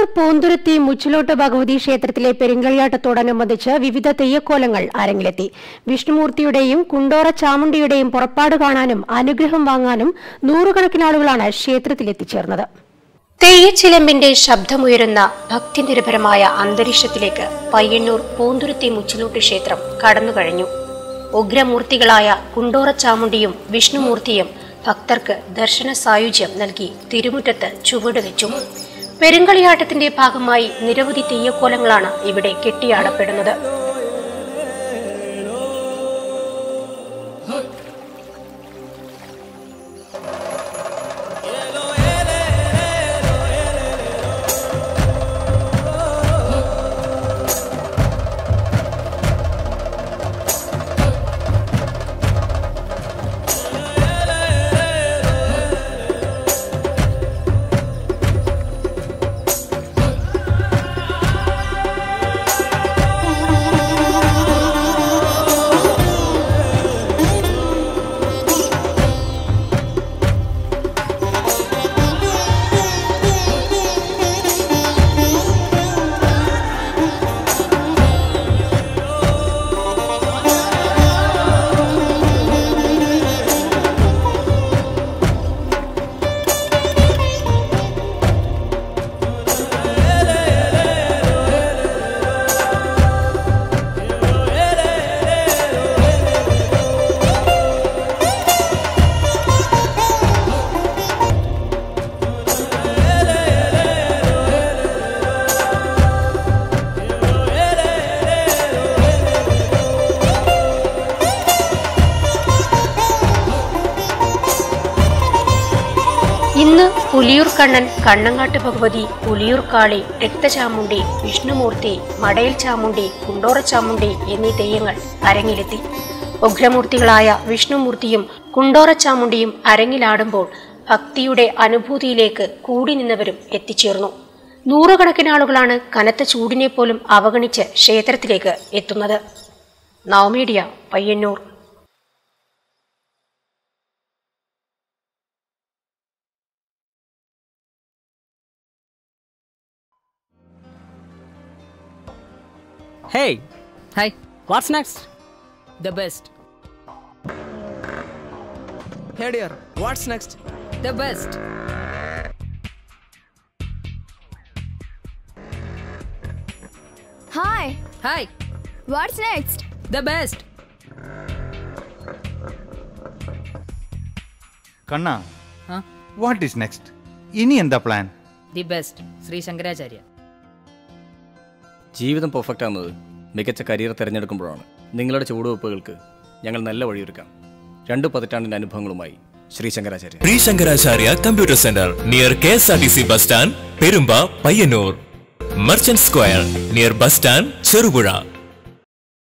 പൂന്തുരുത്തി മുച്ചിലോട്ട് ഭഗവതി ക്ഷേത്രത്തിലെ പെരുങ്കളിയാട്ടത്തോടനുബന്ധിച്ച് വിവിധ തെയ്യക്കോലങ്ങൾ അരങ്ങിലെത്തി വിഷ്ണുമൂർത്തിയുടെയും കുണ്ടോറ ചാമുണ്ടിയുടെയും പുറപ്പാട് കാണാനും അനുഗ്രഹം വാങ്ങാനും നൂറുകണക്കിന് ആളുകളാണ് ക്ഷേത്രത്തിലെത്തിച്ചേർന്നത് തെയ്യച്ചിലമ്പിന്റെ ശബ്ദമുയരുന്ന ഭക്തിനിരഭരമായ അന്തരീക്ഷത്തിലേക്ക് പയ്യന്നൂർ പൂന്തുരുത്തി മുച്ചിലോട്ട് ക്ഷേത്രം കടന്നുകഴിഞ്ഞു ഉഗ്രമൂർത്തികളായ കുണ്ടോറ ചാമുണ്ടിയും വിഷ്ണുമൂർത്തിയും ഭക്തർക്ക് ദർശന സായുജ്യം നൽകി തിരുമുറ്റത്ത് ചുവടുവെച്ചു പെരുങ്കളിയാട്ടത്തിന്റെ ഭാഗമായി നിരവധി തെയ്യക്കോലങ്ങളാണ് ഇവിടെ കെട്ടിയാടപ്പെടുന്നത് ഇന്ന് പുലിയൂർ കണ്ണൻ കണ്ണങ്ങാട്ട് ഭഗവതി പുലിയൂർ കാളി രക്തചാമുണ്ടി വിഷ്ണുമൂർത്തി മടയിൽ ചാമുണ്ടി കുണ്ടോറ ചാമുണ്ടി എന്നീ തെയ്യങ്ങൾ അരങ്ങിലെത്തി ഉഗ്രമൂർത്തികളായ വിഷ്ണുമൂർത്തിയും കുണ്ടോറ ചാമുണ്ടിയും അരങ്ങിലാടുമ്പോൾ ഭക്തിയുടെ അനുഭൂതിയിലേക്ക് കൂടി നിന്നവരും എത്തിച്ചേർന്നു നൂറുകണക്കിന് ആളുകളാണ് കനത്ത ചൂടിനെ പോലും അവഗണിച്ച് ക്ഷേത്രത്തിലേക്ക് എത്തുന്നത് നവമീഡിയ Payyanur Hey, Hi, what's next? the best. Hey dear, what's next? The best. Hi, Hi, what's next? the best. കണ്ണ Huh? വാട്ട് ഈസ് നെക്സ്റ്റ് ഇനി എന്താ plan The best. Sree Sankaracharya ജീവിതം പെർഫെക്റ്റ് ആകുന്നത് മികച്ച കരിയർ തിരഞ്ഞെടുക്കുമ്പോഴാണ് നിങ്ങളുടെ ചുവടുവെപ്പുകൾക്ക് ഞങ്ങൾ നല്ല വഴിയൊരുക്കാം രണ്ട് പതിറ്റാണ്ടിന്റെ അനുഭവങ്ങളുമായി Sree Sankaracharya Sree Sankaracharya computer centre near K S R T C bus stand പെരുമ്പ Payyanur merchant square near bus stand Cherupuzha